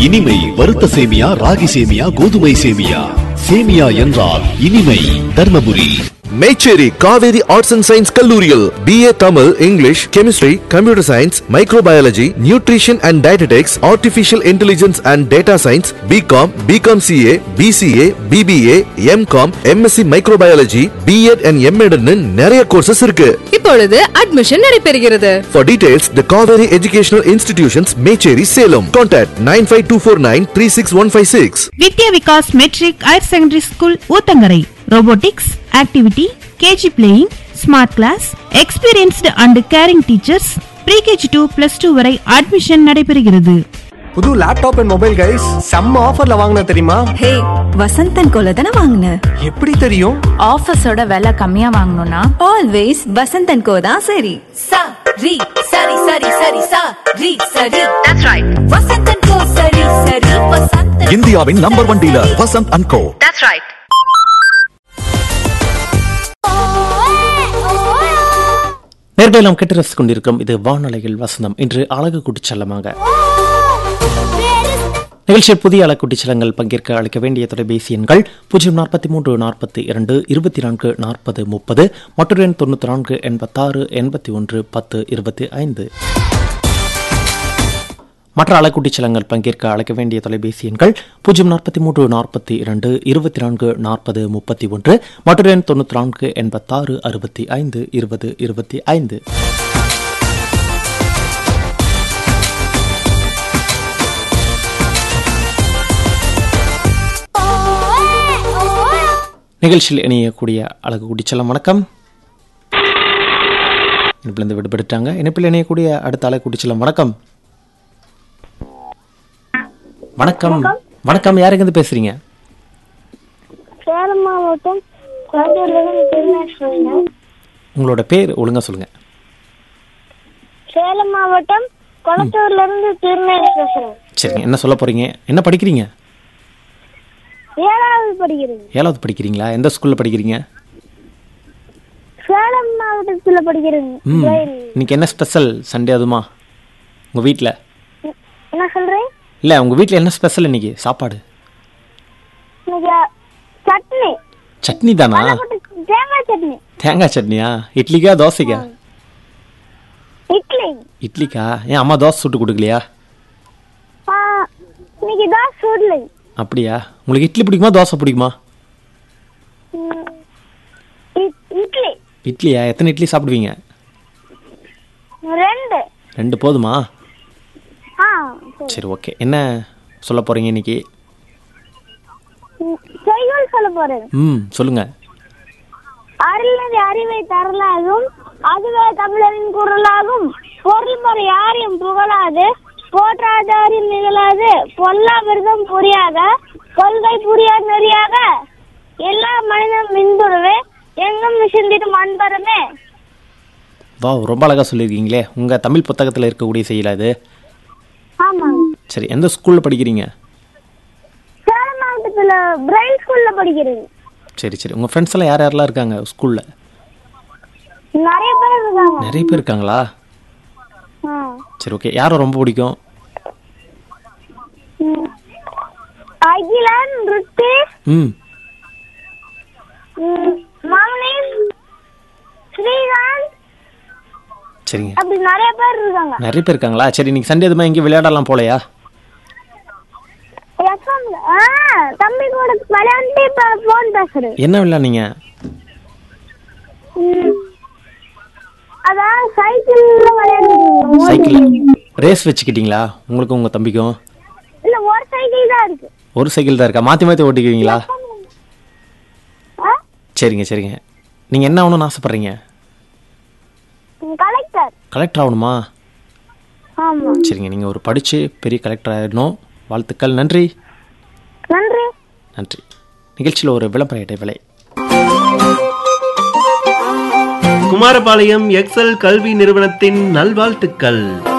இனிமை வறுத்த சேமியா ராகி சேமியா கோதுமை சேமியா சேமியா என்றால் இனிமை Dharmapuri Mecheri Kaveri arts and science கல்லூரியில் BA Tamil English chemistry computer science microbiology nutrition and dietetics artificial intelligence and data science BCom BCom CA BCA BBA MCom MSc microbiology BEd and MEd நிறைய கோர்சஸ் இருக்கு இப்பொழுது அட்மிஷன் நடைபெறுகிறது For details, the Kaveri Educational Institutions, Mecheri, Salem. Contact 95249 Vidya Vikas matric higher secondary school Uthangarai robotics activity KG playing smart class experienced and caring teachers pre KG to plus two வரை admission நடைபெறுகிறது புது laptop and mobile guys செம்ம ஆஃபர்ல வாங்கின தெரியுமா ஹே வசந்தன் கோல தானே வாங்கின எப்படி தெரியும் ஆஃபீஸோட விலை கம்மியா வாங்கணும்னா ஆல்வேஸ் வசந்தன் கோ தான் சரி sa ri sari sari sari sa ri sari that's right vasantan ko sari sari vasantan இந்தியாவின் number one dealer Vasanth and co that's right நேர்களை நாம் கேட்டு ரசித்துக் கொண்டிருக்கிறோம் இது வானொலியில் வசந்தம் இன்று அழகு குட்டிச்சல்லமாக நிகழ்ச்சியில் புதிய அழகு குட்டிச்சலங்கள் பங்கேற்க அளிக்க வேண்டிய தொலைபேசி எண்கள் பூஜ்ஜியம் நாற்பத்தி மூன்று நாற்பத்தி இரண்டு இருபத்தி நான்கு நாற்பது முப்பது மற்றொரு எண் தொண்ணூற்றி நான்கு எண்பத்தாறு எண்பத்தி ஒன்று பத்து இருபத்தி ஐந்து மற்ற அலைக்குட்டிச்சலங்கள் பங்கேற்க அழைக்க வேண்டிய தொலைபேசி எண்கள் பூஜ்ஜியம் நாற்பத்தி மூன்று நாற்பத்தி இரண்டு இருபத்தி நான்கு நாற்பது முப்பத்தி ஒன்று மற்றொரு எண் தொண்ணூற்றி நான்கு எண்பத்தாறு அறுபத்தி ஐந்து இருபது இருபத்தி ஐந்து நிகழ்ச்சியில் இணையக்கூடிய அழகு குட்டிச்சலம் வணக்கம் இணைப்பிலிருந்து விடுபட்டுட்டாங்க இணைப்பில் இணையக்கூடிய அடுத்த அழகு குட்டிச்சலம் வணக்கம் வணக்கம் வணக்கம் யாருங்க பேசுறீங்க சேலம் மாவட்டம் குளத்தூர்லேருந்து திருநாஷ்வரிங்க உங்களோட பேர் ஒழுங்கா சொல்லுங்க சேலம் மாவட்டம் குளத்தூர்லேருந்து திருநாஷ் பேசுகிறேன் சரிங்க என்ன சொல்ல போறீங்க என்ன படிக்கிறீங்க ஏழாவது படிக்கிறது ஏழாவது படிக்கிறீங்களா எந்த ஸ்கூல்ல படிக்கிறீங்க சேலம் மாவட்டத்தில் படிக்கிறது ம் ஜெயில். இன்னைக்கு என்ன ஸ்பெஷல் சண்டே அதுமா உங்க வீட்டில் என்ன சொல்றேன் இல்லை உங்க வீட்டில் என்ன ஸ்பெஷல் இன்னைக்கு சாப்பாடு இன்னைக்கு சட்னி சட்னி தானா போட்டு தேங்காய் சட்னி தேங்காய் சட்னியா இட்லிக்கா தோசைக்கா இட்லி இட்லிக்கா ஏன் அம்மா தோசை சுட்டு கொடுக்கலையா ஆ, இன்னைக்கு தான் சுடலை அப்படியா உங்களுக்கு இட்லி பிடிக்குமா தோசை பிடிக்குமா ம், இ- இட்லி இட்லியா எத்தனை இட்லி சாப்பிடுவீங்க ரெண்டு ரெண்டு போதுமா ஆ சரி ஓகே என்ன சொல்ல போறீங்க இன்னைக்கு ம், செய்யுள் சொல்ல போறேன் ம் சொல்லுங்க அருளது அறிவை தரலாகும் அதுவே தமிழரின் குரலாகும் பொருள் முறை யாரையும் புகழாது போற்றாதாரின் நிகழாது பொல்லா விரதம் புரியாத கொள்கை புரியா நெறியாக எல்லா மனிதனும் மின்துருவே எங்கும் விசிந்திடும் அன்பருமே வா ரொம்ப அழகா சொல்லியிருக்கீங்களே உங்க தமிழ் புத்தகத்தில் இருக்கக்கூடிய செய்யல இது ஆமாங்க சரி எந்த ஸ்கூல்ல படிக்கிறீங்க சேலம் மாவட்டத்துல பிரைல் ஸ்கூல்ல படிக்கிறது சரி சரி உங்க ஃப்ரெண்ட்ஸ் எல்லாம் யார் யாரெல்லாம் இருக்காங்க ஸ்கூல்ல நிறைய பேர் இருக்காங்க நிறைய பேர் இருக்காங்களா ஆ. சரி ஓகே யாரை ரொம்ப பிடிக்கும் ம். அகிலன் ருத்தேஷ் ம் ம், மௌனேஷ் ஸ்ரீகாந்த் சரிங்க அப்படி நிறைய பேர் இருக்காங்க நிறைய பேர் இருக்காங்களா சரி இன்னைக்கு சண்டே எதுவுமே எங்கேயும் விளையாடலாம் போலையா எஃப்எம்ல ஆ தம்பி கூட விளையாண்டு இப்ப போன் பேசுறேன் என்ன விளையாடுனீங்க ம். அதான் சைக்கிள்ல விளையாண்டு சைக்கிள் ரேஸ் வச்சுக்கிட்டீங்களா உங்களுக்கும் உங்க தம்பிக்கும் இல்ல ஒரு சைக்கிள் தான் இருக்கு ஒரு சைக்கிள் தான் இருக்கா மாத்தி மாத்தி ஓட்டிக்குவீங்களா ஆ? சரிங்க சரிங்க நீங்க என்ன ஆகணும்னு ஆசைப்படுறீங்க கலெக்டர் கலெக்டர் ஆகணுமா ஆமா சரிங்க நீங்க ஒரு படிச்சு பெரிய கலெக்டர் ஆயிடணும் வாழ்த்துக்கள் நன்றி நன்றி நன்றி நிகழ்ச்சியில் ஒரு விளம்பர இடைவேளை குமாரபாளையம் எக்ஸல் கல்வி நிறுவனத்தின் நல்வாழ்த்துக்கள்